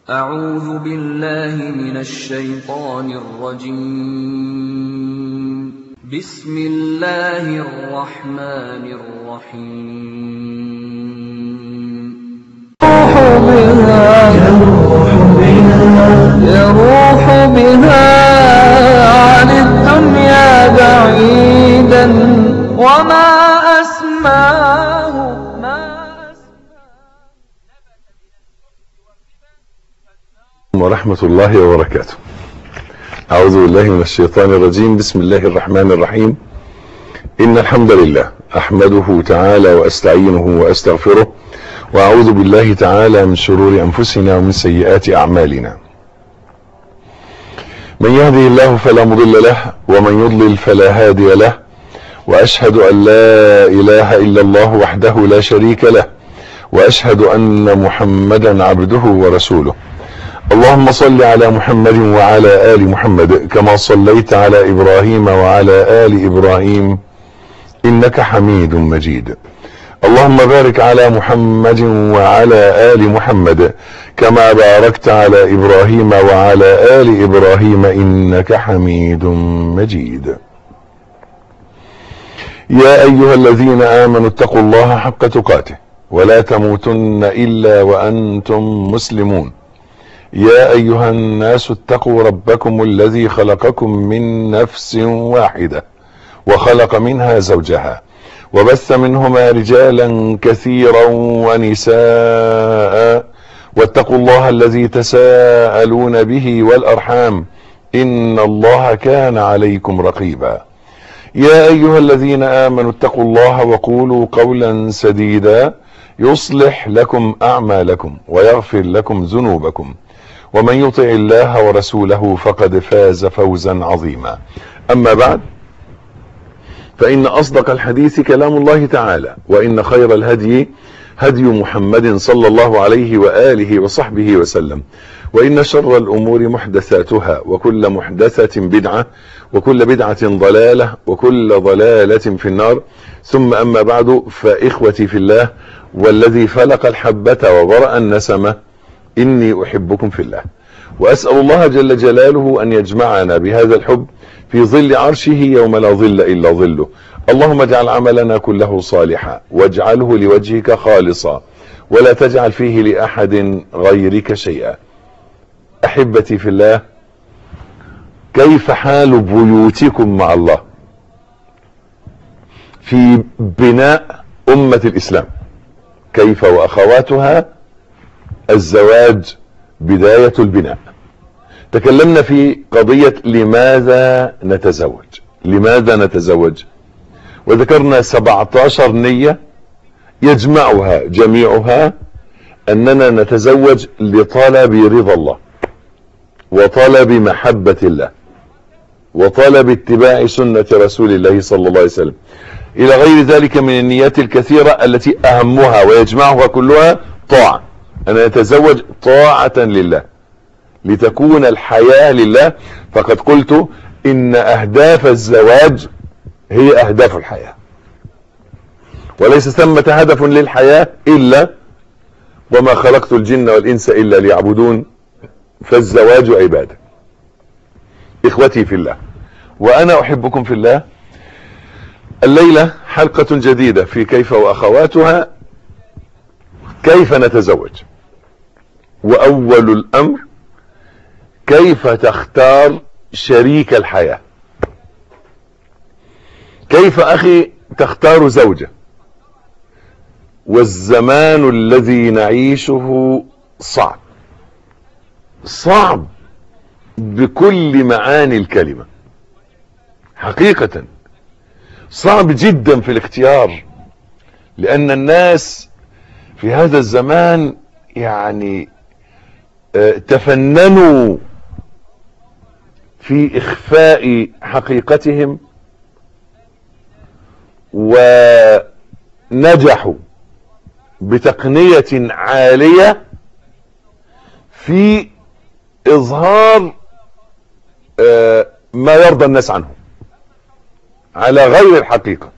أعوذ بالله من الشيطان الرجيم بسم الله الرحمن الرحيم يروح بها عن الدنيا بعيدا وما أسماه ما ورحمة الله وبركاته أعوذ بالله من الشيطان الرجيم بسم الله الرحمن الرحيم إن الحمد لله أحمده تعالى وأستعينه وأستغفره وأعوذ بالله تعالى من شرور أنفسنا ومن سيئات أعمالنا من يهده الله فلا مضل له ومن يضلل فلا هادي له وأشهد أن لا إله إلا الله وحده لا شريك له وأشهد أن محمدا عبده ورسوله اللهم صل على محمد وعلى آل محمد كما صليت على إبراهيم وعلى آل إبراهيم إنك حميد مجيد اللهم بارك على محمد وعلى آل محمد كما باركت على إبراهيم وعلى آل إبراهيم إنك حميد مجيد يا أيها الذين آمنوا اتقوا الله حق تقاته ولا تموتن إلا وأنتم مسلمون يا أيها الناس اتقوا ربكم الذي خلقكم من نفس واحدة وخلق منها زوجها وبث منهما رجالا كثيرا ونساء واتقوا الله الذي تساءلون به والأرحام إن الله كان عليكم رقيبا يا أيها الذين آمنوا اتقوا الله وقولوا قولا سديدا يصلح لكم أعمالكم ويغفر لكم ذنوبكم ومن يطع الله ورسوله فقد فاز فوزا عظيما أما بعد فإن أصدق الحديث كلام الله تعالى وإن خير الهدي هدي محمد صلى الله عليه وآله وصحبه وسلم وإن شر الأمور محدثاتها وكل محدثة بدعة وكل بدعة ضلالة وكل ضلالة في النار ثم أما بعد فإخوتي في الله والذي فلق الحبة وبرأ النسمة إني أحبكم في الله وأسأل الله جل جلاله أن يجمعنا بهذا الحب في ظل عرشه يوم لا ظل إلا ظله اللهم اجعل عملنا كله صالحا واجعله لوجهك خالصا ولا تجعل فيه لأحد غيرك شيئا أحبتي في الله كيف حال بيوتكم مع الله في بناء أمة الإسلام كيف وأخواتها الزواج بداية البناء تكلمنا في قضية لماذا نتزوج لماذا نتزوج وذكرنا 17 نية يجمعها جميعها أننا نتزوج لطلب رضا الله وطلب محبة الله وطلب اتباع سنة رسول الله صلى الله عليه وسلم إلى غير ذلك من النيات الكثيرة التي أهمها ويجمعها كلها طاعة أن نتزوج طاعة لله لتكون الحياة لله فقد قلت إن أهداف الزواج هي أهداف الحياة وليس ثمة هدف للحياة إلا وما خلقت الجن والإنس إلا ليعبدون فالزواج عبادة إخوتي في الله وأنا أحبكم في الله الليلة حلقة جديدة في كيف وأخواتها كيف نتزوج وأول الأمر كيف تختار شريك الحياة كيف أخي تختار زوجة والزمان الذي نعيشه صعب صعب بكل معاني الكلمة حقيقة صعب جدا في الاختيار لأن الناس في هذا الزمان يعني تفننوا في إخفاء حقيقتهم ونجحوا بتقنية عالية في إظهار ما يرضى الناس عنه على غير الحقيقة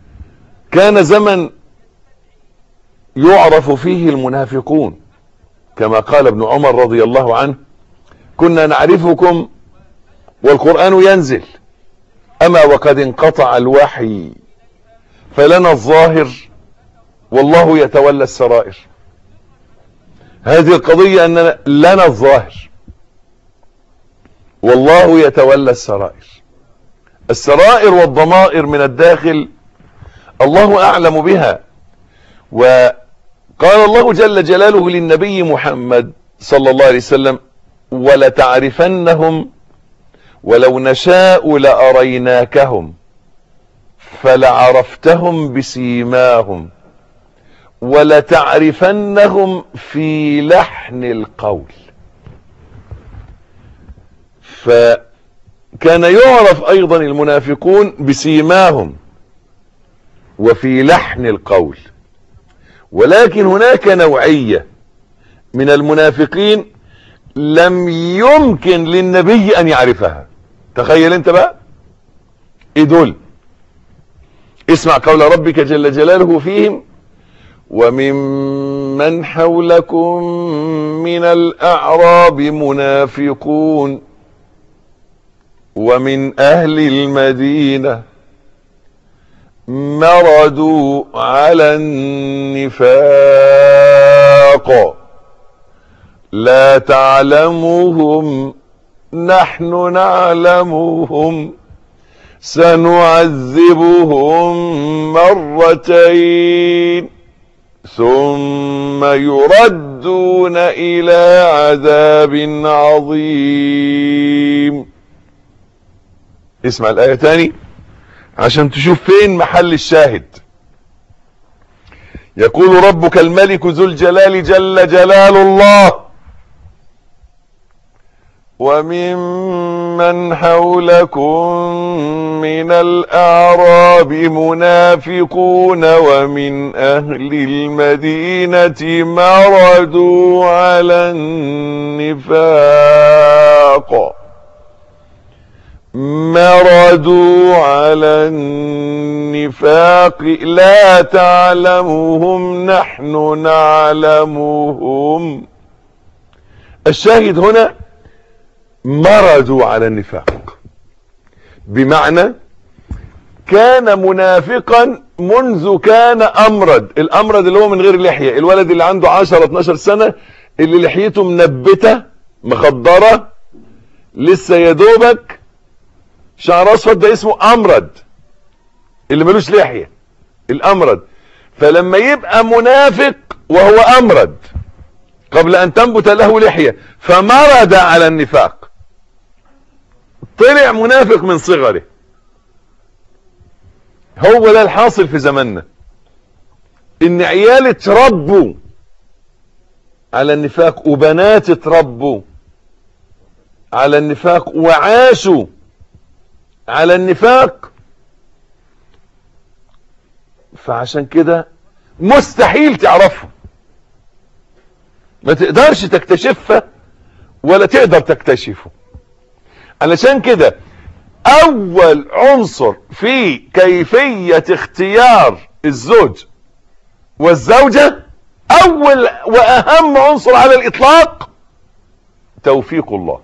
كان زمن يعرف فيه المنافقون كما قال ابن عمر رضي الله عنه كنا نعرفكم والقرآن ينزل أما وقد انقطع الوحي فلنا الظاهر والله يتولى السرائر هذه القضية أننا لنا الظاهر والله يتولى السرائر السرائر والضمائر من الداخل الله أعلم بها وقال الله جل جلاله للنبي محمد صلى الله عليه وسلم ولتعرفنهم ولو نشاء لأريناكهم فلعرفتهم بسيماهم ولتعرفنهم في لحن القول فكان يعرف ايضا المنافقون بسيماهم وفي لحن القول ولكن هناك نوعية من المنافقين لم يمكن للنبي ان يعرفها تخيل انت بقى ايه دول اسمع قول ربك جل جلاله فيهم وممن حولكم من الأعراب منافقون ومن أهل المدينة مردوا على النفاق لا تعلمهم نحن نعلمهم سنعذبهم مرتين ثم يردون الى عذاب عظيم اسمع الايه تاني عشان تشوف فين محل الشاهد يقول ربك الملك ذو الجلال جل جلال الله وممن حولكم من الأعراب منافقون ومن أهل المدينة مردوا على النفاق مردوا على النفاق لا تعلمهم نحن نعلمهم الشاهد هنا مردوا على النفاق بمعنى كان منافقا منذ كان امرد الامرد اللي هو من غير لحية الولد اللي عنده 10 12 سنة اللي لحيته منبتة مخضرة لسه يدوبك شعر اصفر ده اسمه امرد اللي ملوش لحية الامرد فلما يبقى منافق وهو امرد قبل ان تنبت له لحية فمرد على النفاق طلع منافق من صغره هو ده الحاصل في زماننا ان عيال اتربوا على النفاق وبنات اتربوا على النفاق وعاشوا على النفاق فعشان كده مستحيل تعرفه ما تقدرش تكتشفها ولا تقدر تكتشفه علشان كده اول عنصر في كيفية اختيار الزوج والزوجة اول واهم عنصر على الاطلاق توفيق الله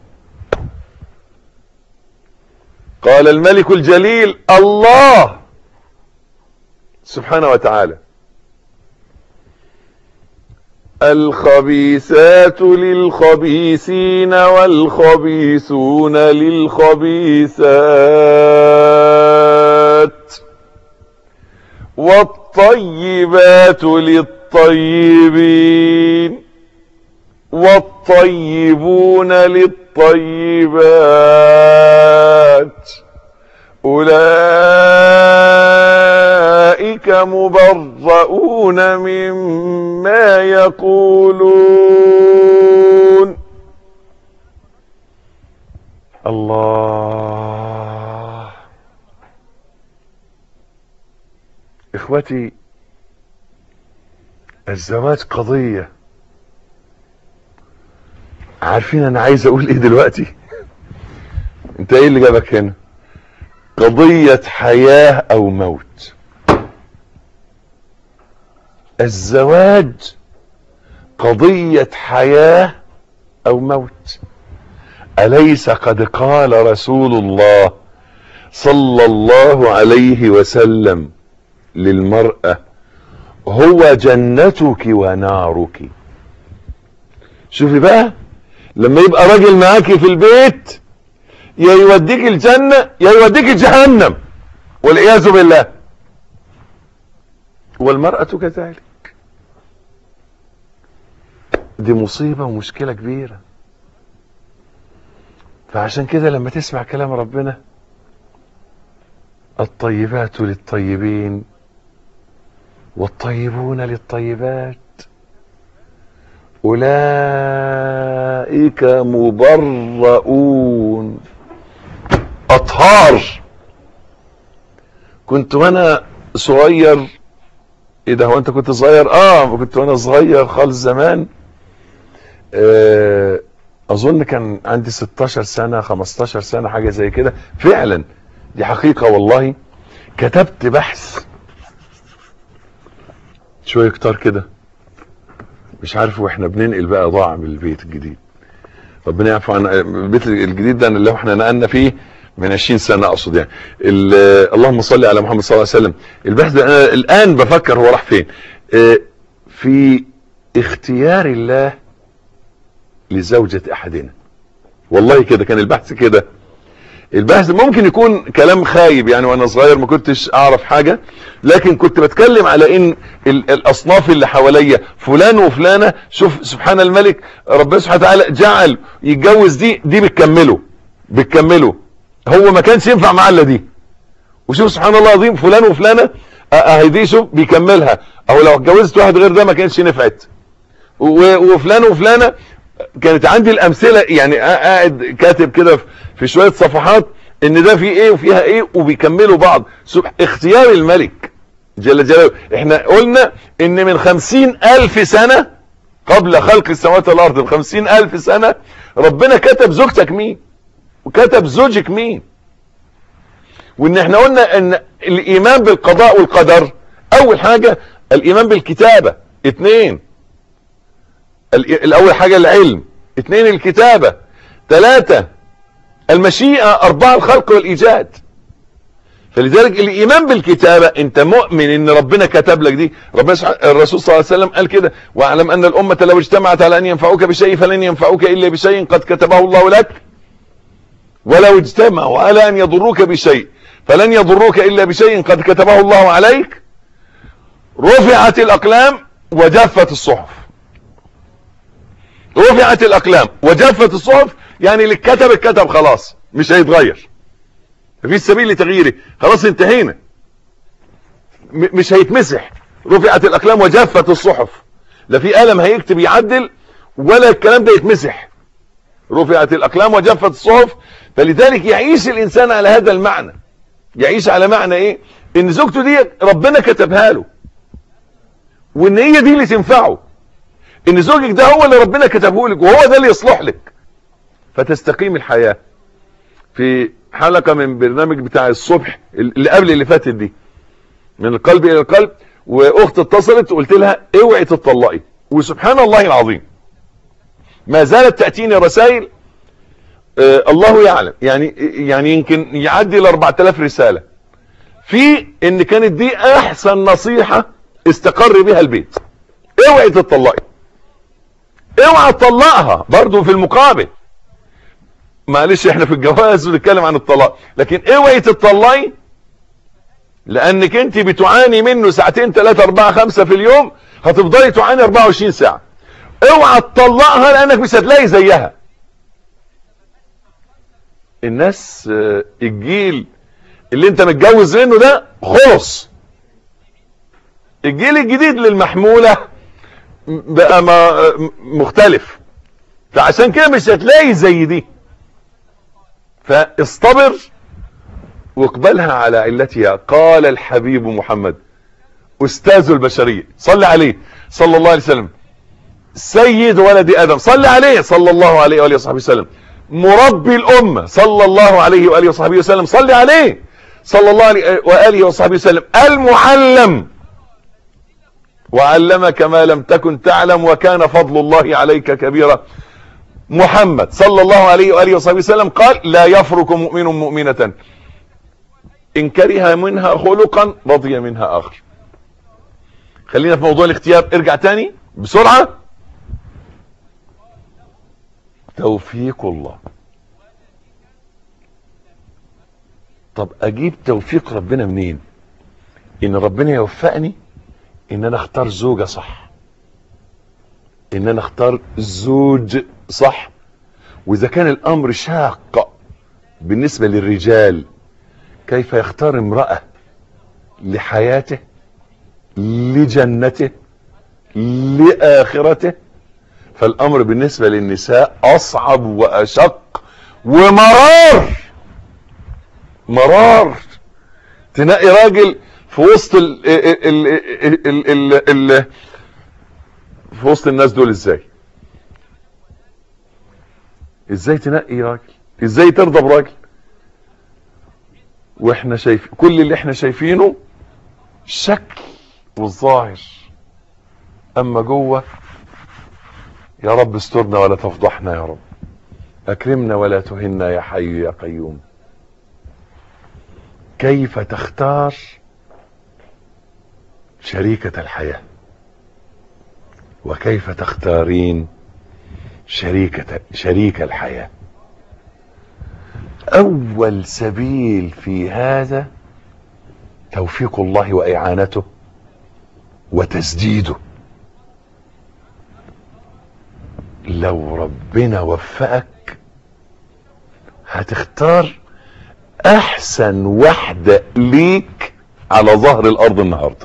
قال الملك الجليل الله سبحانه وتعالى الخبيثات للخبيثين والخبيثون للخبيثات والطيبات للطيبين والطيبون للطيبات أولئك مبرؤون مما يقولون الله اخوتي الزواج قضية عارفين انا عايز اقول ايه دلوقتي انت ايه اللي جابك هنا قضية حياة او موت الزواج قضية حياة او موت اليس قد قال رسول الله صلى الله عليه وسلم للمرأة هو جنتك ونارك شوفي بقى لما يبقى راجل معاكي في البيت يا يوديك الجنة يا يوديك جهنم والعياذ بالله والمرأة كذلك دي مصيبة ومشكلة كبيرة فعشان كده لما تسمع كلام ربنا الطيبات للطيبين والطيبون للطيبات أولئك مبرؤون أطهار كنت وأنا صغير إيه ده هو أنت كنت صغير؟ آه كنت وأنا صغير خالص زمان آه أظن كان عندي 16 سنة 15 سنة حاجة زي كده فعلا دي حقيقة والله كتبت بحث شوية كتار كده مش عارف واحنا بننقل بقى ضاع من البيت الجديد ربنا يعفو عن البيت الجديد ده اللي احنا نقلنا فيه من 20 سنه اقصد يعني ال- اللهم صل على محمد صلى الله عليه وسلم البحث ده انا الان بفكر هو راح فين آه، في اختيار الله لزوجة احدنا والله كده كان البحث كده البحث ممكن يكون كلام خايب يعني وانا صغير ما كنتش اعرف حاجة لكن كنت بتكلم على ان ال- الاصناف اللي حواليا فلان وفلانة شوف سبحان الملك ربنا سبحانه وتعالى جعل يتجوز دي دي بتكمله بتكمله هو ما كانش ينفع معاه الا دي وشوف سبحان الله العظيم فلان وفلانة اه اه دي شوف بيكملها او لو اتجوزت واحد غير ده ما كانش نفعت و- وفلان وفلانة كانت عندي الامثله يعني قاعد كاتب كده في- في شويه صفحات ان ده فيه ايه وفيها ايه وبيكملوا بعض سب- اختيار الملك جل جلاله احنا قلنا ان من خمسين الف سنه قبل خلق السماوات والارض بخمسين الف سنه ربنا كتب زوجتك مين وكتب زوجك مين وان احنا قلنا ان الايمان بالقضاء والقدر اول حاجه الايمان بالكتابه اتنين ال- الاول حاجة العلم اثنين الكتابة ثلاثة المشيئة اربعة الخلق والايجاد فلذلك الايمان بالكتابة انت مؤمن ان ربنا كتب لك دي ربنا سبحانه- الرسول صلى الله عليه وسلم قال كده واعلم ان الامة لو اجتمعت على ان ينفعوك بشيء فلن ينفعوك الا بشيء قد كتبه الله لك ولو اجتمعوا على ان يضروك بشيء فلن يضروك الا بشيء قد كتبه الله عليك رفعت الاقلام وجفت الصحف رفعت الاقلام وجفت الصحف يعني اللي اتكتب اتكتب خلاص مش هيتغير مفيش سبيل لتغييره خلاص انتهينا م- مش هيتمسح رفعت الاقلام وجفت الصحف لا في قلم هيكتب يعدل ولا الكلام ده يتمسح رفعت الاقلام وجفت الصحف فلذلك يعيش الانسان على هذا المعنى يعيش على معنى ايه ان زوجته دي ربنا كتبها له وان هي دي اللي تنفعه ان زوجك ده هو اللي ربنا كتبه لك وهو ده اللي يصلح لك فتستقيم الحياة في حلقة من برنامج بتاع الصبح اللي قبل اللي فاتت دي من القلب الى القلب واخت اتصلت وقلت لها اوعي تطلقي وسبحان الله العظيم ما زالت تأتيني رسائل آه الله يعلم يعني يعني يمكن يعدي ال 4000 رسالة في ان كانت دي احسن نصيحة استقر بها البيت اوعي تطلقي اوعى تطلقها برضو في المقابل معلش احنا في الجواز بنتكلم عن الطلاق لكن اوعي تطلقي لانك انت بتعاني منه ساعتين ثلاثة اربعة خمسة في اليوم هتفضلي تعاني 24 ساعة اوعى تطلقها لانك مش هتلاقي زيها الناس آه، الجيل اللي انت متجوز منه ده خلص الجيل الجديد للمحمولة بقى ما مختلف فعشان كده مش هتلاقي زي دي فاصطبر واقبلها على علتها قال الحبيب محمد استاذ البشرية صلى عليه صلى الله عليه وسلم سيد ولد ادم صلى عليه صلى الله عليه وآله وصحبه وسلم مربي الامة صلى الله عليه وآله وصحبه وسلم صلى عليه صلى الله عليه وآله وصحبه وسلم المعلم وعلمك ما لم تكن تعلم وكان فضل الله عليك كبيرا محمد صلى الله عليه وآله وصحبه وسلم قال لا يفرك مؤمن مؤمنة إن كره منها خلقا رضي منها آخر خلينا في موضوع الاختيار ارجع تاني بسرعة توفيق الله طب اجيب توفيق ربنا منين ان ربنا يوفقني ان انا اختار زوجة صح ان انا اختار زوج صح واذا كان الامر شاق بالنسبة للرجال كيف يختار امرأة لحياته لجنته لآخرته فالامر بالنسبة للنساء اصعب واشق ومرار مرار تنقي راجل في وسط ال ال ال ال ال ال في وسط الناس دول ازاي ازاي تنقي راجل ازاي ترضى براجل واحنا شايف كل اللي احنا شايفينه شكل والظاهر اما جوه يا رب استرنا ولا تفضحنا يا رب اكرمنا ولا تهنا يا حي يا قيوم كيف تختار شريكة الحياة وكيف تختارين شريكة شريك الحياة اول سبيل في هذا توفيق الله واعانته وتسديده لو ربنا وفقك هتختار احسن واحدة ليك على ظهر الارض النهاردة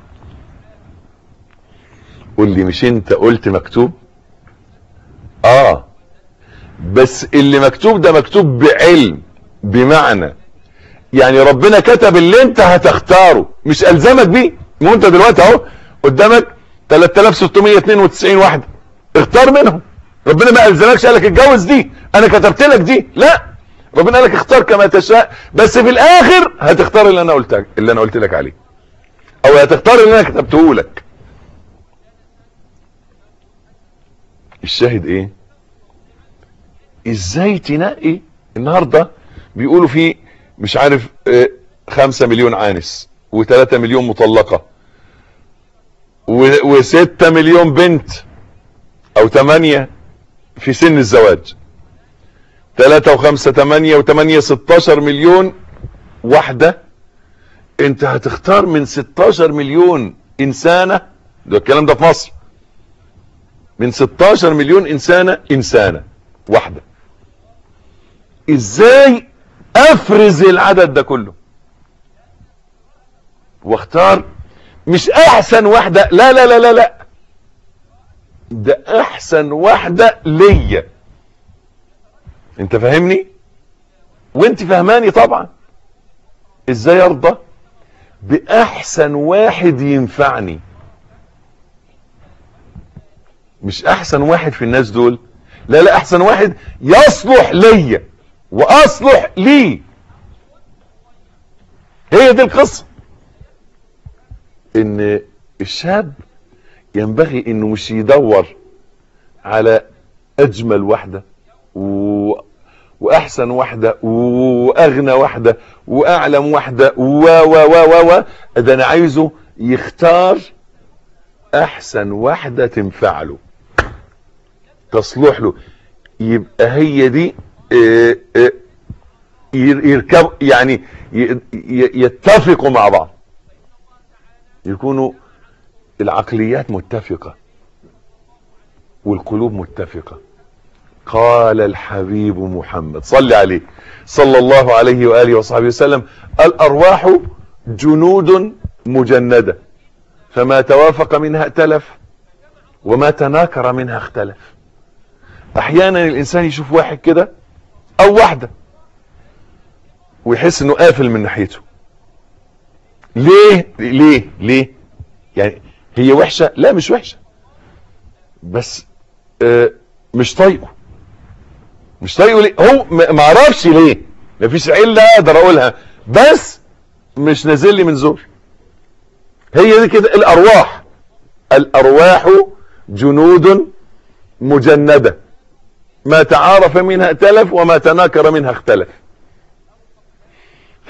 قول لي مش انت قلت مكتوب اه بس اللي مكتوب ده مكتوب بعلم بمعنى يعني ربنا كتب اللي انت هتختاره مش الزمك بيه ما انت دلوقتي اهو قدامك 3692 واحده اختار منهم ربنا ما الزمكش قال لك اتجوز دي انا كتبت لك دي لا ربنا قال لك اختار كما تشاء بس في الاخر هتختار اللي انا قلت اللي انا قلت لك عليه او هتختار اللي انا كتبته لك الشاهد ايه ازاي تنقي النهاردة بيقولوا في مش عارف اه خمسة مليون عانس وثلاثة مليون مطلقة وستة مليون بنت او تمانية في سن الزواج ثلاثة وخمسة تمانية وتمانية ستاشر مليون واحدة انت هتختار من ستاشر مليون انسانة ده الكلام ده في مصر من 16 مليون انسانة انسانة واحدة ازاي افرز العدد ده كله واختار مش احسن واحدة لا لا لا لا لا ده احسن واحدة ليا انت فاهمني وانت فهماني طبعا ازاي ارضى باحسن واحد ينفعني مش احسن واحد في الناس دول لا لا احسن واحد يصلح ليا واصلح لي هي دي القصة ان الشاب ينبغي انه مش يدور على اجمل واحدة و... واحسن واحدة واغنى واحدة واعلم واحدة و و و و و ده انا عايزه يختار احسن واحدة تنفع له تصلح له يبقى هي دي اه اه يركب يعني يتفقوا مع بعض يكونوا العقليات متفقة والقلوب متفقة قال الحبيب محمد صلى عليه صلى الله عليه وآله وصحبه وسلم الأرواح جنود مجندة فما توافق منها ائتلف وما تناكر منها اختلف احيانا الانسان يشوف واحد كده او واحدة ويحس انه قافل من ناحيته ليه ليه ليه يعني هي وحشة لا مش وحشة بس آه مش طايقه مش طايقه ليه هو ما اعرفش ليه مفيش علة اقدر اقولها بس مش نازل لي من زور هي دي كده الارواح الارواح جنود مجندة ما تعارف منها ائتلف وما تناكر منها اختلف ف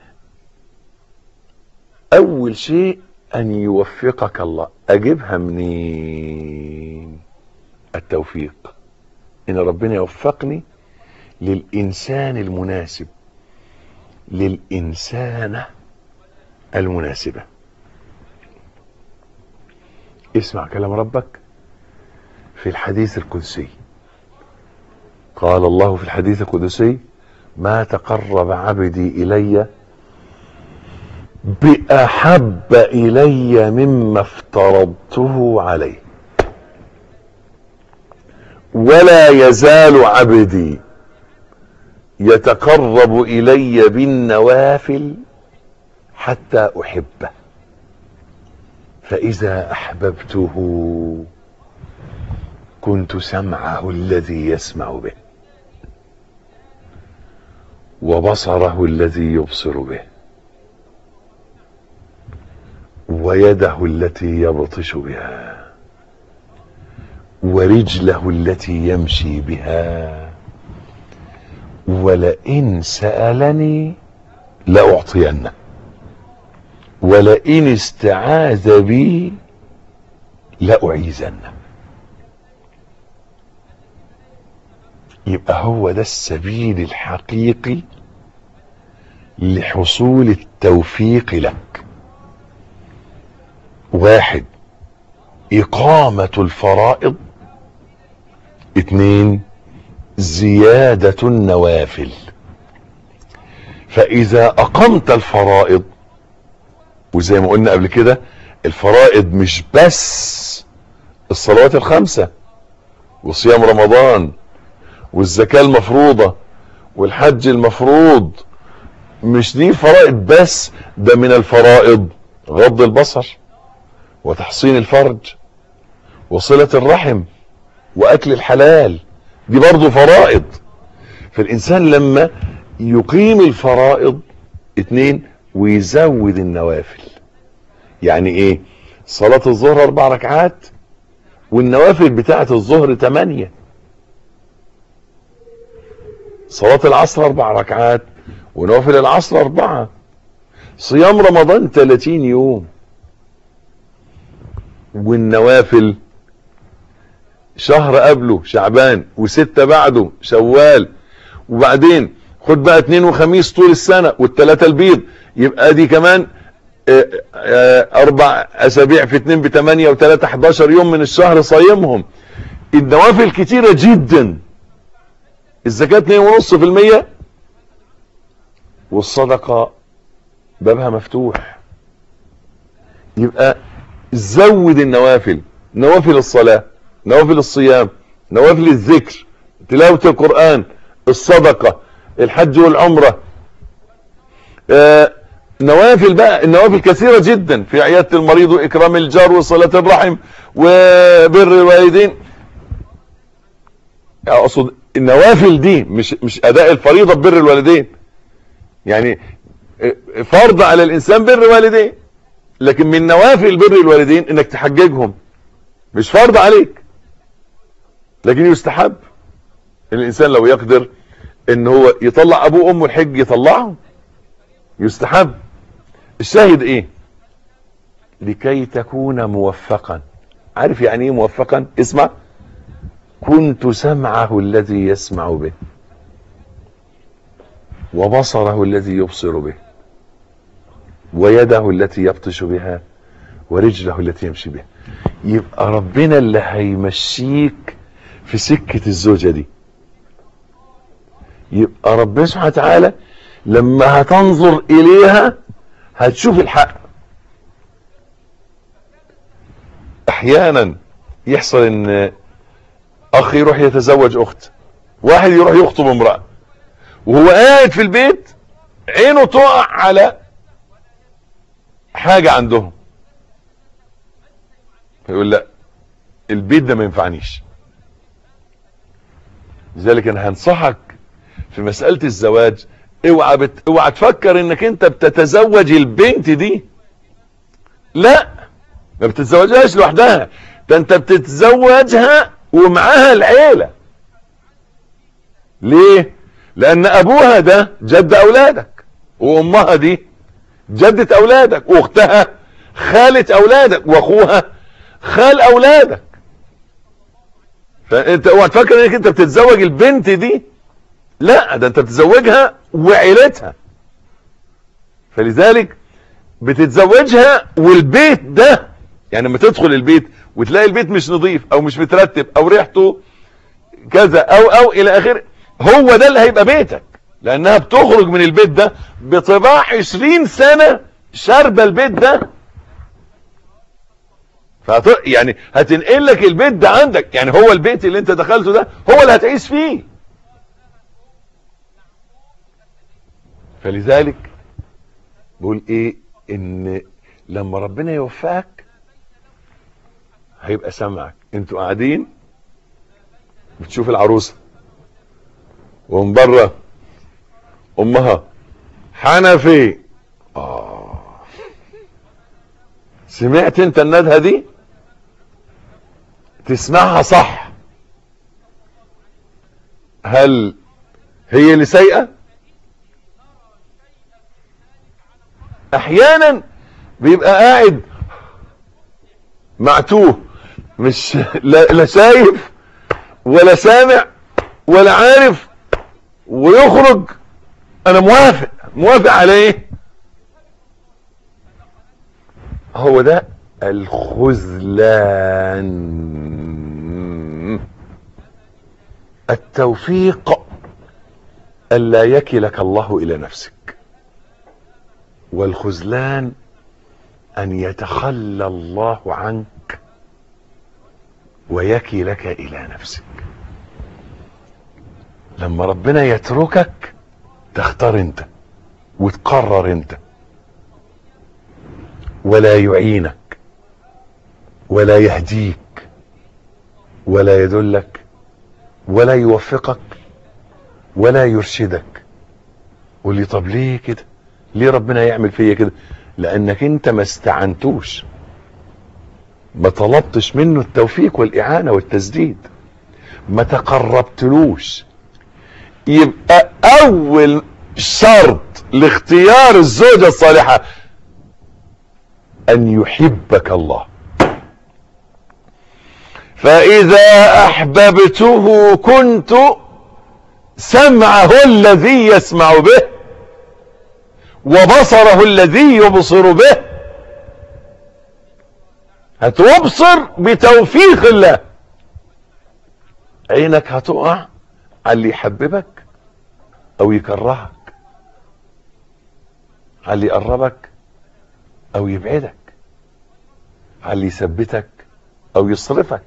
اول شيء ان يوفقك الله اجيبها منين التوفيق ان ربنا يوفقني للانسان المناسب للانسانة المناسبة اسمع كلام ربك في الحديث القدسي قال الله في الحديث القدسي ما تقرب عبدي الي باحب الي مما افترضته عليه ولا يزال عبدي يتقرب الي بالنوافل حتى احبه فاذا احببته كنت سمعه الذي يسمع به وبصره الذي يبصر به ويده التي يبطش بها ورجله التي يمشي بها ولئن سألني لأعطينه ولئن استعاذ بي لأعيذنه يبقى هو ده السبيل الحقيقي لحصول التوفيق لك واحد إقامة الفرائض اتنين زيادة النوافل فإذا أقمت الفرائض وزي ما قلنا قبل كده الفرائض مش بس الصلوات الخمسة وصيام رمضان والزكاة المفروضة والحج المفروض مش دي فرائض بس ده من الفرائض غض البصر وتحصين الفرج وصلة الرحم واكل الحلال دي برضو فرائض فالانسان لما يقيم الفرائض اتنين ويزود النوافل يعني ايه صلاة الظهر اربع ركعات والنوافل بتاعة الظهر تمانية صلاة العصر اربع ركعات ونوافل العصر اربعة صيام رمضان 30 يوم والنوافل شهر قبله شعبان وستة بعده شوال وبعدين خد بقى اتنين وخميس طول السنة والتلاتة البيض يبقى دي كمان اه اه اربع اسابيع في اتنين بتمانية وتلاتة حداشر يوم من الشهر صايمهم النوافل كتيرة جدا الزكاة اتنين ونص في المية والصدقة بابها مفتوح يبقى زود النوافل نوافل الصلاة نوافل الصيام نوافل الذكر تلاوة القرآن الصدقة الحج والعمرة آه نوافل بقى النوافل كثيرة جدا في عيادة المريض وإكرام الجار وصلاة الرحم وبر الوالدين اقصد النوافل دي مش مش اداء الفريضة ببر الوالدين يعني فرض على الانسان بر والديه لكن من نوافل بر الوالدين انك تحججهم مش فرض عليك لكن يستحب الانسان لو يقدر ان هو يطلع ابوه وامه الحج يطلعهم يستحب الشاهد ايه لكي تكون موفقا عارف يعني ايه موفقا اسمع كنت سمعه الذي يسمع به وبصره الذي يبصر به ويده التي يبطش بها ورجله التي يمشي بها يبقى ربنا اللي هيمشيك في سكة الزوجة دي يبقى ربنا سبحانه وتعالى لما هتنظر اليها هتشوف الحق احيانا يحصل ان اخ يروح يتزوج اخت واحد يروح يخطب امرأة وهو قاعد في البيت عينه تقع على حاجة عندهم فيقول لا البيت ده ما ينفعنيش لذلك انا هنصحك في مسألة الزواج اوعى بت... اوعى تفكر انك انت بتتزوج البنت دي لا ما بتتزوجهاش لوحدها ده انت بتتزوجها ومعاها العيلة ليه لان ابوها ده جد اولادك وامها دي جدة اولادك واختها خالة اولادك واخوها خال اولادك فانت اوعى تفكر انك انت بتتزوج البنت دي لا ده انت بتتزوجها وعيلتها فلذلك بتتزوجها والبيت ده يعني لما تدخل البيت وتلاقي البيت مش نظيف او مش مترتب او ريحته كذا او او الى اخره هو ده اللي هيبقى بيتك لانها بتخرج من البيت ده بطباع 20 سنة شاربة البيت ده فهت... يعني هتنقل لك البيت ده عندك يعني هو البيت اللي انت دخلته ده هو اللي هتعيش فيه فلذلك بقول ايه ان لما ربنا يوفقك هيبقى سمعك انتوا قاعدين بتشوف العروسه ومن بره امها حنفي اه سمعت انت الندهه دي تسمعها صح هل هي اللي سايقه احيانا بيبقى قاعد معتوه مش لا, لا شايف ولا سامع ولا عارف ويخرج انا موافق موافق على ايه هو ده الخذلان التوفيق الا يكلك الله الى نفسك والخذلان ان يتخلى الله عنك ويكلك الى نفسك لما ربنا يتركك تختار انت وتقرر انت ولا يعينك ولا يهديك ولا يدلك ولا يوفقك ولا يرشدك قول لي طب ليه كده ليه ربنا يعمل فيا كده لانك انت ما استعنتوش ما طلبتش منه التوفيق والاعانه والتسديد ما تقربتلوش يبقى اول شرط لاختيار الزوجة الصالحة ان يحبك الله فاذا احببته كنت سمعه الذي يسمع به وبصره الذي يبصر به هتبصر بتوفيق الله عينك هتقع على اللي يحببك او يكرهك على اللي يقربك او يبعدك على اللي يثبتك او يصرفك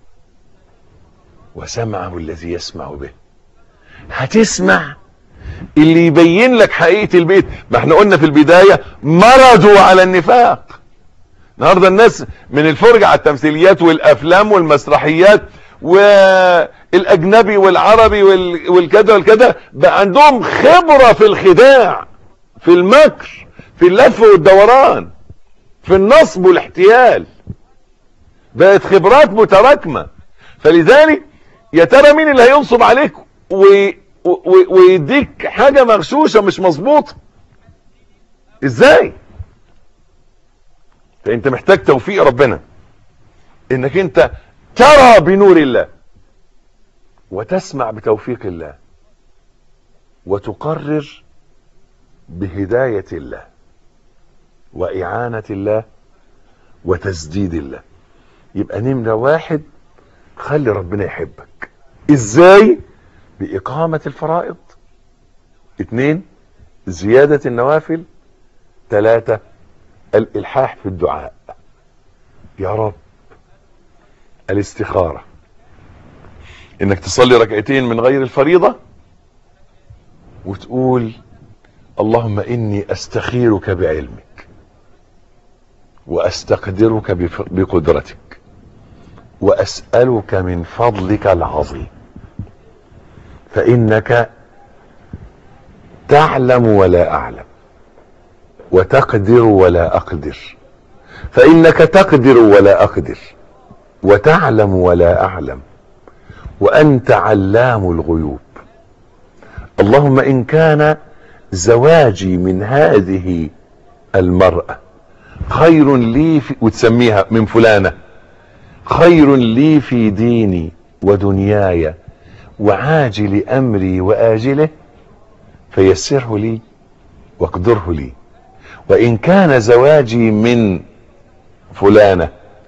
وسمعه الذي يسمع به هتسمع اللي يبين لك حقيقة البيت ما احنا قلنا في البداية مرضوا على النفاق النهارده الناس من الفرجة على التمثيليات والافلام والمسرحيات والاجنبي والعربي والكذا والكذا بقى عندهم خبرة في الخداع في المكر في اللف والدوران في النصب والاحتيال بقت خبرات متراكمة فلذلك يا ترى مين اللي هينصب عليك وي ويديك حاجة مغشوشة مش مظبوطة ازاي فانت محتاج توفيق ربنا انك انت ترى بنور الله وتسمع بتوفيق الله وتقرر بهداية الله وإعانة الله وتسديد الله يبقى نمرة واحد خلي ربنا يحبك ازاي بإقامة الفرائض اتنين زيادة النوافل ثلاثة الإلحاح في الدعاء يا رب الاستخارة انك تصلي ركعتين من غير الفريضة وتقول اللهم اني استخيرك بعلمك واستقدرك بقدرتك واسألك من فضلك العظيم فانك تعلم ولا اعلم وتقدر ولا اقدر فانك تقدر ولا اقدر وتعلم ولا اعلم وانت علام الغيوب اللهم ان كان زواجي من هذه المرأة خير لي في وتسميها من فلانة خير لي في ديني ودنياي وعاجل امري واجله فيسره لي واقدره لي وان كان زواجي من فلانة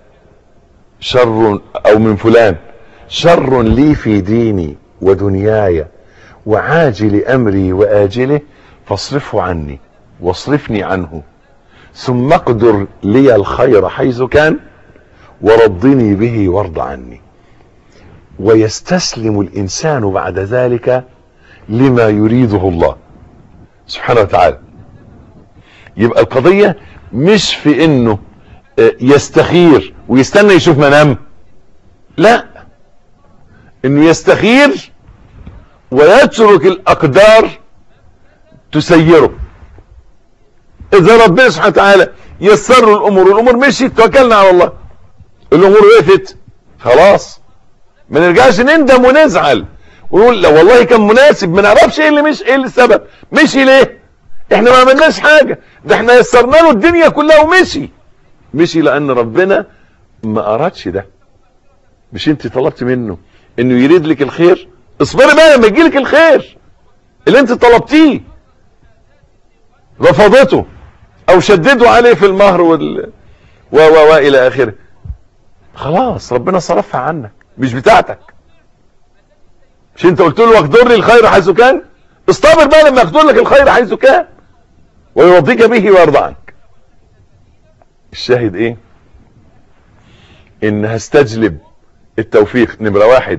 شر او من فلان شر لي في ديني ودنياي وعاجل امري واجله فاصرفه عني واصرفني عنه ثم اقدر لي الخير حيث كان ورضني به وارض عني ويستسلم الانسان بعد ذلك لما يريده الله سبحانه وتعالى يبقى القضية مش في انه يستخير ويستنى يشوف منام لا انه يستخير ويترك الاقدار تسيره اذا ربنا سبحانه وتعالى يسر له الامور الامور مشيت توكلنا على الله الامور وقفت خلاص ما نرجعش نندم ونزعل ونقول لا والله كان مناسب ما نعرفش ايه اللي مش ايه اللي السبب مشي ليه احنا ما عملناش حاجة ده احنا يسرنا له الدنيا كلها ومشي مشي لان ربنا ما ارادش ده مش انت طلبت منه انه يريد لك الخير اصبري بقى لما يجي لك الخير اللي انت طلبتيه رفضته او شددوا عليه في المهر وال و و و الى اخره خلاص ربنا صرفها عنك مش بتاعتك مش انت قلت له واقدر لي الخير حيث كان اصطبر بقى لما يقدر لك الخير حيث كان ويرضيك به ويرضى عنك الشاهد ايه ان هستجلب التوفيق نمرة واحد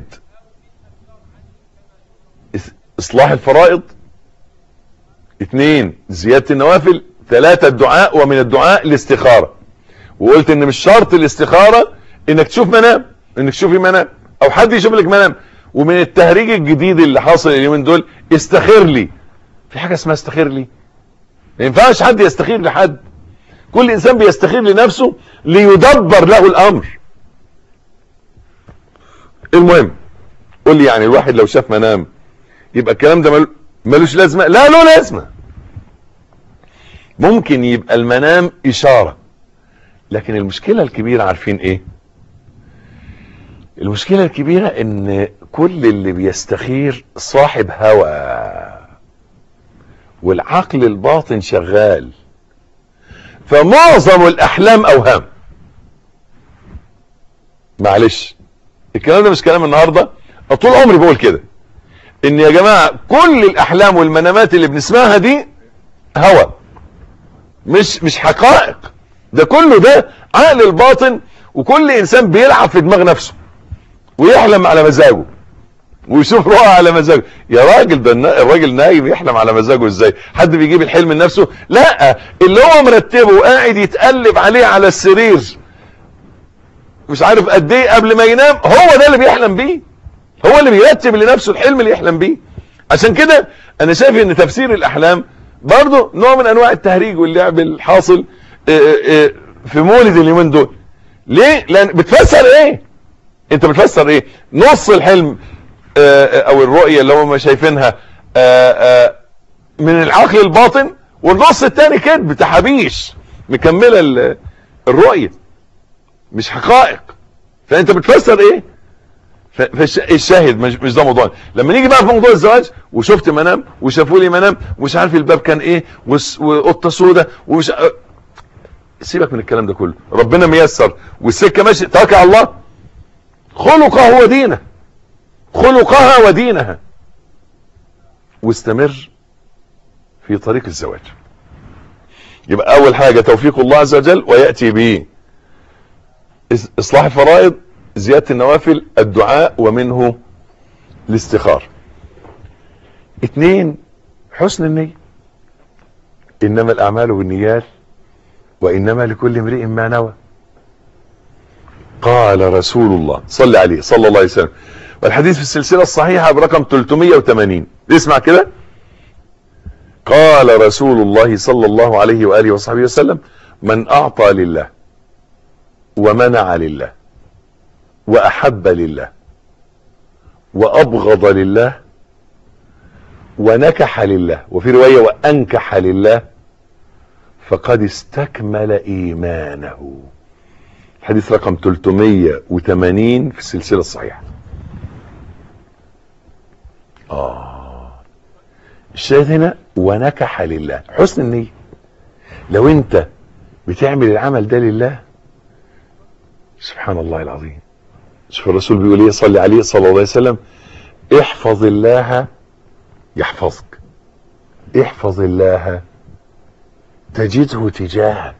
اصلاح الفرائض اثنين زيادة النوافل ثلاثة الدعاء ومن الدعاء الاستخارة وقلت ان مش شرط الاستخارة انك تشوف منام انك تشوفي منام او حد يشوف لك منام ومن التهريج الجديد اللي حاصل اليومين دول استخير لي في حاجة اسمها استخير لي ما ينفعش حد يستخير لحد كل انسان بيستخير لنفسه ليدبر له الامر المهم قول لي يعني الواحد لو شاف منام يبقى الكلام ده مل... ملوش لازمة لا له لازمة ممكن يبقى المنام اشارة لكن المشكلة الكبيرة عارفين ايه المشكلة الكبيرة ان كل اللي بيستخير صاحب هوى والعقل الباطن شغال فمعظم الاحلام اوهام معلش الكلام ده مش كلام النهاردة طول عمري بقول كده ان يا جماعة كل الاحلام والمنامات اللي بنسمعها دي هوى مش مش حقائق ده كله ده عقل الباطن وكل انسان بيلعب في دماغ نفسه ويحلم على مزاجه ويشوف رؤى على مزاجه يا راجل ده الراجل نايم يحلم على مزاجه ازاي حد بيجيب الحلم لنفسه لا اللي هو مرتبه وقاعد يتقلب عليه على السرير مش عارف قد ايه قبل ما ينام هو ده اللي بيحلم بيه هو اللي بيرتب لنفسه الحلم اللي يحلم بيه عشان كده انا شايف ان تفسير الاحلام برضه نوع من انواع التهريج واللعب الحاصل في مولد اليومين دول ليه لان بتفسر ايه انت بتفسر ايه نص الحلم او الرؤية اللي هم شايفينها من العقل الباطن والنص التاني كذب تحابيش مكملة الرؤية مش حقائق فانت بتفسر ايه فالشاهد مش, مش ده موضوع لما نيجي بقى في موضوع الزواج وشفت منام وشافوا لي منام ومش عارف الباب كان ايه وقطه سودة ومش سيبك من الكلام ده كله ربنا ميسر والسكه ماشي توكل على الله خلقه ودينه خلقها ودينها واستمر في طريق الزواج يبقى اول حاجة توفيق الله عز وجل ويأتي به اصلاح الفرائض زيادة النوافل الدعاء ومنه الاستخار اتنين حسن النية انما الاعمال بالنيات وانما لكل امرئ ما نوى قال رسول الله صلى عليه صلى الله عليه وسلم والحديث في السلسلة الصحيحة برقم 380 اسمع كده قال رسول الله صلى الله عليه وآله وصحبه وسلم من أعطى لله ومنع لله واحب لله وابغض لله ونكح لله وفي رواية وانكح لله فقد استكمل ايمانه حديث رقم 380 في السلسلة الصحيحة اه الشاهد هنا ونكح لله حسن النية لو انت بتعمل العمل ده لله سبحان الله العظيم شوف الرسول بيقول ايه صلي عليه صلى الله عليه وسلم احفظ الله يحفظك احفظ الله تجده تجاهك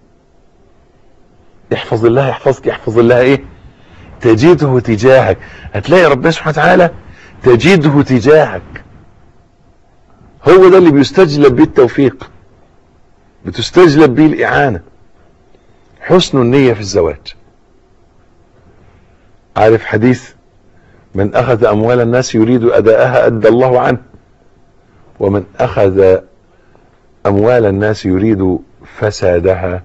احفظ الله يحفظك احفظ الله ايه تجده تجاهك هتلاقي ربنا سبحانه وتعالى تجده تجاهك هو ده اللي بيستجلب بيه التوفيق بتستجلب بيه الاعانة حسن النية في الزواج عارف حديث من اخذ اموال الناس يريد اداءها ادى الله عنه ومن اخذ اموال الناس يريد فسادها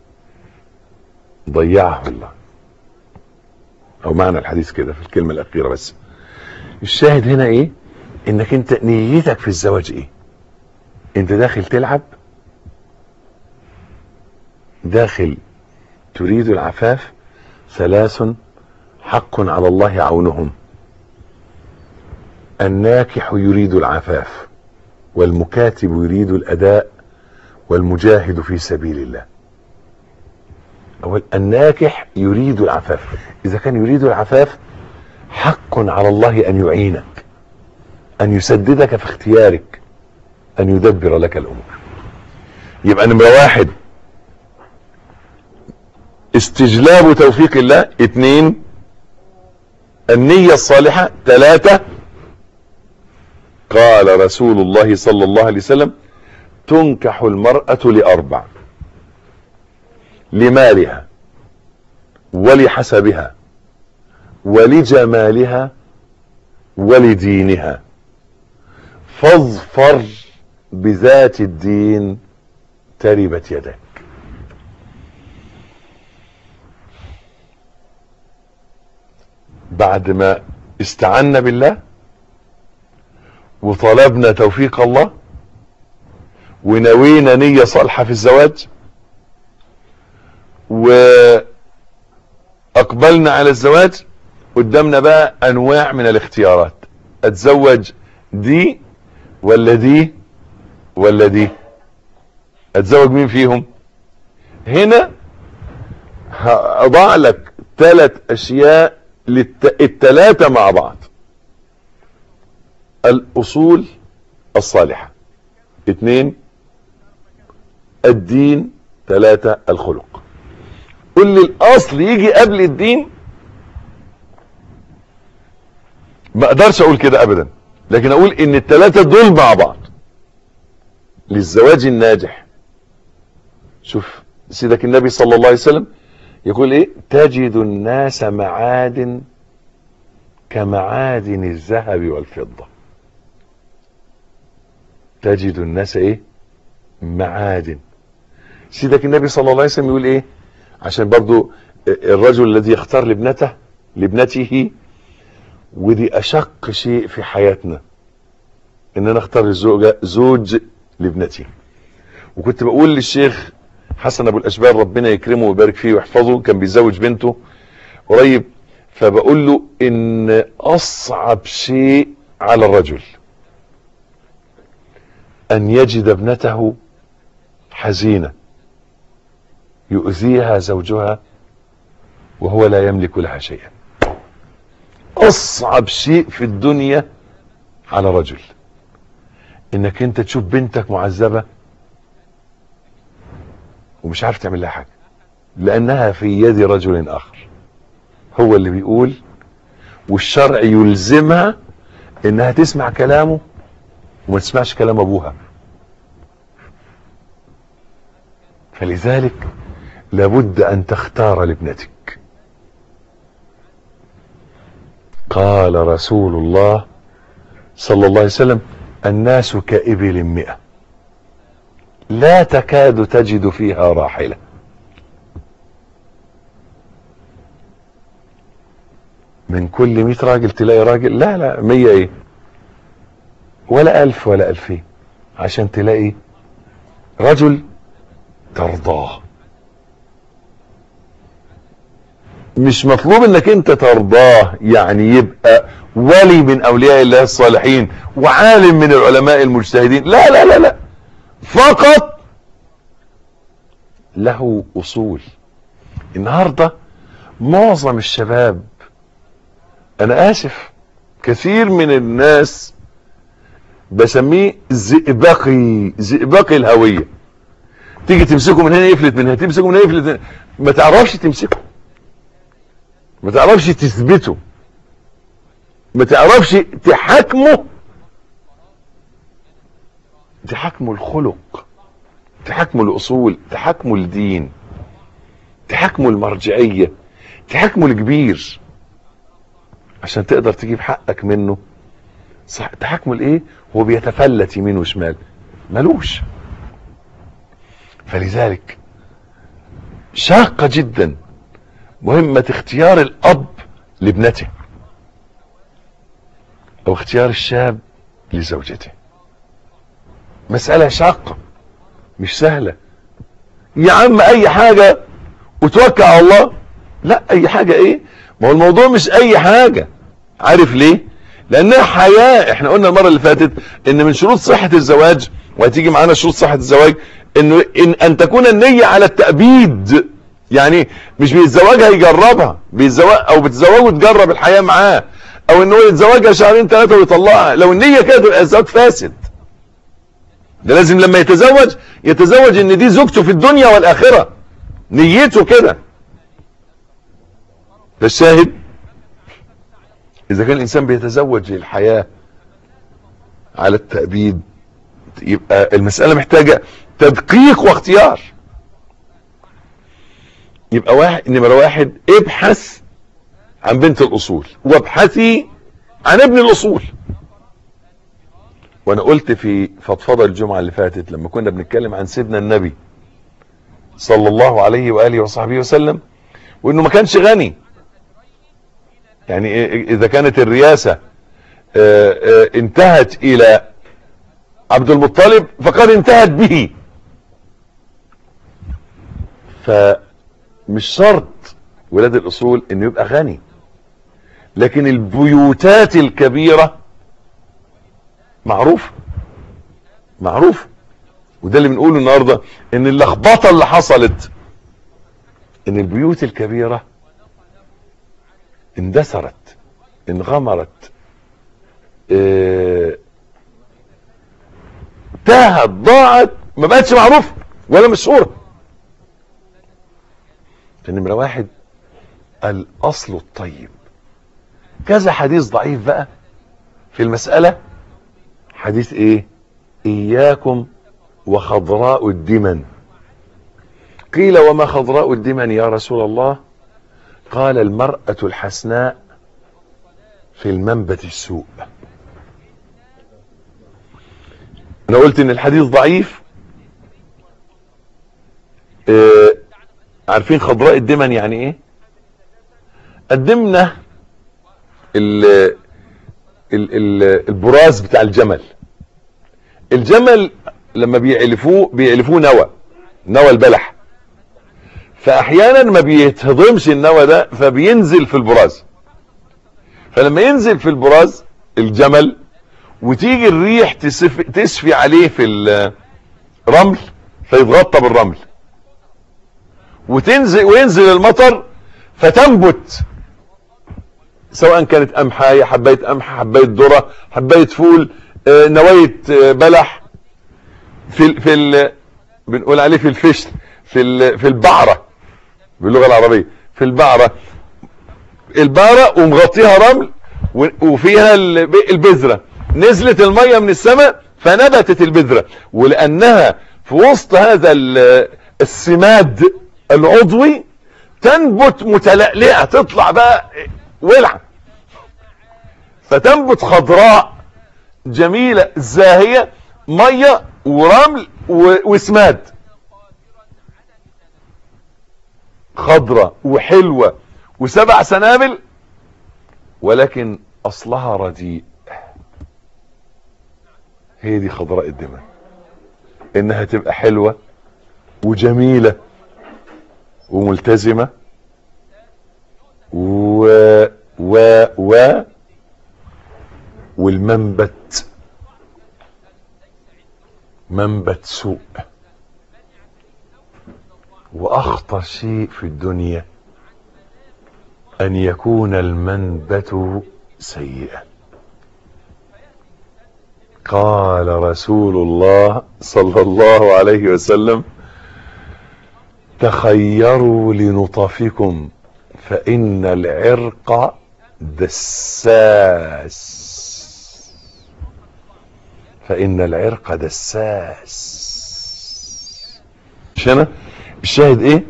ضيعه الله او معنى الحديث كده في الكلمة الاخيرة بس الشاهد هنا ايه انك انت نيتك في الزواج ايه انت داخل تلعب داخل تريد العفاف ثلاث حق على الله عونهم الناكح يريد العفاف والمكاتب يريد الاداء والمجاهد في سبيل الله أول الناكح يريد العفاف اذا كان يريد العفاف حق على الله ان يعينك ان يسددك في اختيارك ان يدبر لك الامور يبقى نمرة واحد استجلاب توفيق الله اثنين النية الصالحة ثلاثة قال رسول الله صلى الله عليه وسلم تنكح المرأة لأربع لمالها ولحسبها ولجمالها ولدينها فاظفر بذات الدين تربت يدك بعد ما استعنا بالله وطلبنا توفيق الله ونوينا نية صالحة في الزواج واقبلنا على الزواج قدامنا بقى انواع من الاختيارات اتزوج دي ولا دي ولا دي اتزوج مين فيهم هنا هضع لك ثلاث اشياء للت... التلاتة مع بعض الاصول الصالحة اثنين الدين ثلاثة الخلق قل لي الاصل يجي قبل الدين ما اقدرش اقول كده ابدا لكن اقول ان الثلاثة دول مع بعض للزواج الناجح شوف سيدك النبي صلى الله عليه وسلم يقول ايه تجد الناس معادن كمعادن الذهب والفضة تجد الناس ايه معادن سيدك النبي صلى الله عليه وسلم يقول ايه عشان برضو الرجل الذي يختار لابنته لابنته ودي اشق شيء في حياتنا ان انا اختار الزوجة زوج لابنتي وكنت بقول للشيخ حسن ابو الاشبال ربنا يكرمه ويبارك فيه ويحفظه كان بيزوج بنته قريب فبقول له ان اصعب شيء على الرجل ان يجد ابنته حزينة يؤذيها زوجها وهو لا يملك لها شيئا اصعب شيء في الدنيا على رجل انك انت تشوف بنتك معذبة ومش عارف تعمل لها حاجة لانها في يد رجل اخر هو اللي بيقول والشرع يلزمها انها تسمع كلامه وما تسمعش كلام ابوها فلذلك لابد ان تختار لابنتك قال رسول الله صلى الله عليه وسلم الناس كإبل مئة لا تكاد تجد فيها راحلة من كل 100 راجل تلاقي راجل لا لا 100 ايه ولا ألف ولا ألفين عشان تلاقي رجل ترضاه مش مطلوب انك انت ترضاه يعني يبقى ولي من اولياء الله الصالحين وعالم من العلماء المجتهدين لا لا لا لا فقط له اصول النهارده معظم الشباب انا اسف كثير من الناس بسميه زئبقي زئبقي الهويه تيجي تمسكه من هنا يفلت من هنا تمسكه من هنا يفلت من هنا ما تعرفش تمسكه ما تعرفش تثبته ما تعرفش تحاكمه تحاكمه الخلق تحاكمه الاصول تحاكمه الدين تحاكمه المرجعيه تحاكمه الكبير عشان تقدر تجيب حقك منه صح تحاكمه لايه هو بيتفلت يمين وشمال ملوش فلذلك شاقه جدا مهمه اختيار الاب لابنته او اختيار الشاب لزوجته مساله شاقه مش سهله يا عم اي حاجه وتوكل على الله لا اي حاجه ايه ما هو الموضوع مش اي حاجه عارف ليه لانها حياه احنا قلنا المره اللي فاتت ان من شروط صحه الزواج وهتيجي معانا شروط صحه الزواج انه ان ان تكون النيه على التابيد يعني مش بيتزوجها يجربها بيتزوج او بتزوجه وتجرب الحياه معاه او انه يتزوجها شهرين ثلاثه ويطلقها لو النيه كده تبقى الزواج فاسد ده لازم لما يتزوج يتزوج ان دي زوجته في الدنيا والاخره نيته كده ده الشاهد اذا كان الانسان بيتزوج للحياه على التأبيد يبقى المسألة محتاجة تدقيق واختيار يبقى واحد نمرة واحد ابحث عن بنت الأصول وابحثي عن ابن الأصول وانا قلت في فضفضة الجمعة اللي فاتت لما كنا بنتكلم عن سيدنا النبي صلى الله عليه وآله وصحبه وسلم وانه ما كانش غني يعني اذا كانت الرياسة اه اه انتهت الى عبد المطلب فقد انتهت به فمش شرط ولاد الاصول انه يبقى غني لكن البيوتات الكبيرة معروف معروف وده اللي بنقوله النهاردة ان اللخبطة اللي حصلت ان البيوت الكبيرة اندثرت انغمرت اه تاهت ضاعت ما بقتش معروفة ولا مشهورة فنمرة واحد الاصل الطيب كذا حديث ضعيف بقى في المسألة حديث ايه اياكم وخضراء الدمن قيل وما خضراء الدمن يا رسول الله قال المرأة الحسناء في المنبت السوء انا قلت ان الحديث ضعيف اه عارفين خضراء الدمن يعني ايه الدمنة ال ال ال البراز بتاع الجمل الجمل لما بيعلفوه بيعلفوه نوى نوى البلح فاحيانا ما بيتهضمش النوى ده فبينزل في البراز فلما ينزل في البراز الجمل وتيجي الريح تسف تسفي عليه في الرمل فيتغطى بالرمل وتنزل وينزل المطر فتنبت سواء كانت قمحايه حبايه قمح حبايه ذره حبايه فول آه، نوايه آه، بلح في ال في ال بنقول عليه في الفشل في ال في البعره باللغه العربيه في البعره البعره ومغطيها رمل و- وفيها ال- البذره نزلت الميه من السماء فنبتت البذره ولانها في وسط هذا ال- السماد العضوي تنبت متلألئة تطلع بقى ولعة فتنبت خضراء جميلة زاهية مية ورمل و- وسماد خضرة وحلوة وسبع سنابل ولكن اصلها رديء هي دي خضراء الدماء انها تبقى حلوة وجميلة وملتزمة و و و والمنبت منبت سوء واخطر شيء في الدنيا ان يكون المنبت سيئا قال رسول الله صلى الله عليه وسلم تخيروا لنطفكم فان العرق دساس فان العرق دساس مش هنا الشاهد ايه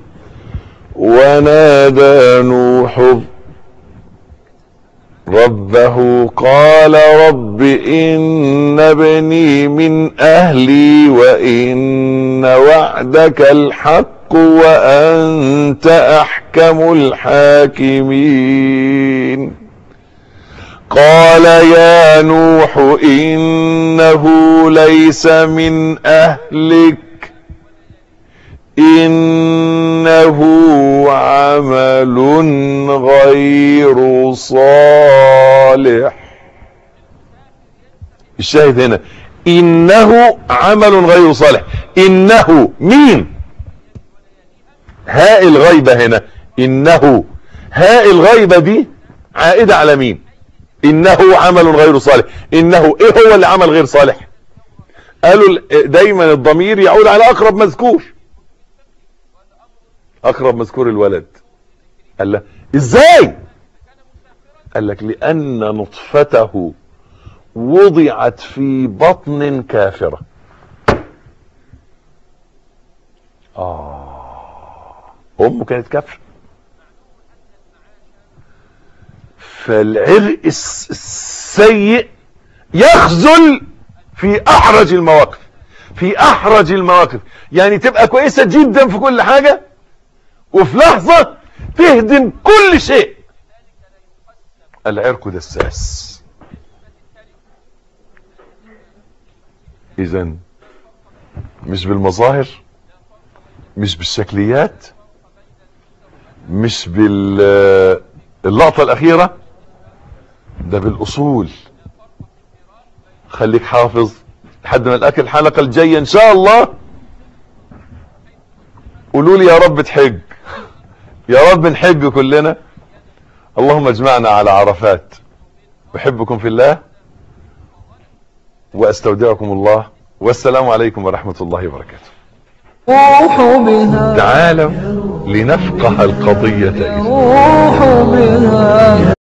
ونادى نوح ربه قال رب إن ابني من أهلي وإن وعدك الحق وأنت أحكم الحاكمين قال يا نوح إنه ليس من أهلك إنه عمل غير صالح الشاهد هنا إنه عمل غير صالح إنه مين هاء الغيبة هنا إنه هاء الغيبة دي عائدة على مين إنه عمل غير صالح إنه إيه هو اللي عمل غير صالح قالوا دايما الضمير يعود على أقرب مذكور اقرب مذكور الولد قال له ازاي قال لك لان نطفته وضعت في بطن كافرة اه امه كانت كافرة فالعرق الس- السيء يخذل في احرج المواقف في احرج المواقف يعني تبقى كويسة جدا في كل حاجة وفي لحظة تهدم كل شيء العرق دساس اذا مش بالمظاهر مش بالشكليات مش باللقطة الاخيرة ده بالاصول خليك حافظ لحد ما الاكل الحلقة الجاية ان شاء الله قولوا لي يا رب تحج يا رب نحج كلنا اللهم اجمعنا على عرفات احبكم في الله واستودعكم الله والسلام عليكم ورحمة الله وبركاته روح بها تعالوا لنفقه القضية روح بها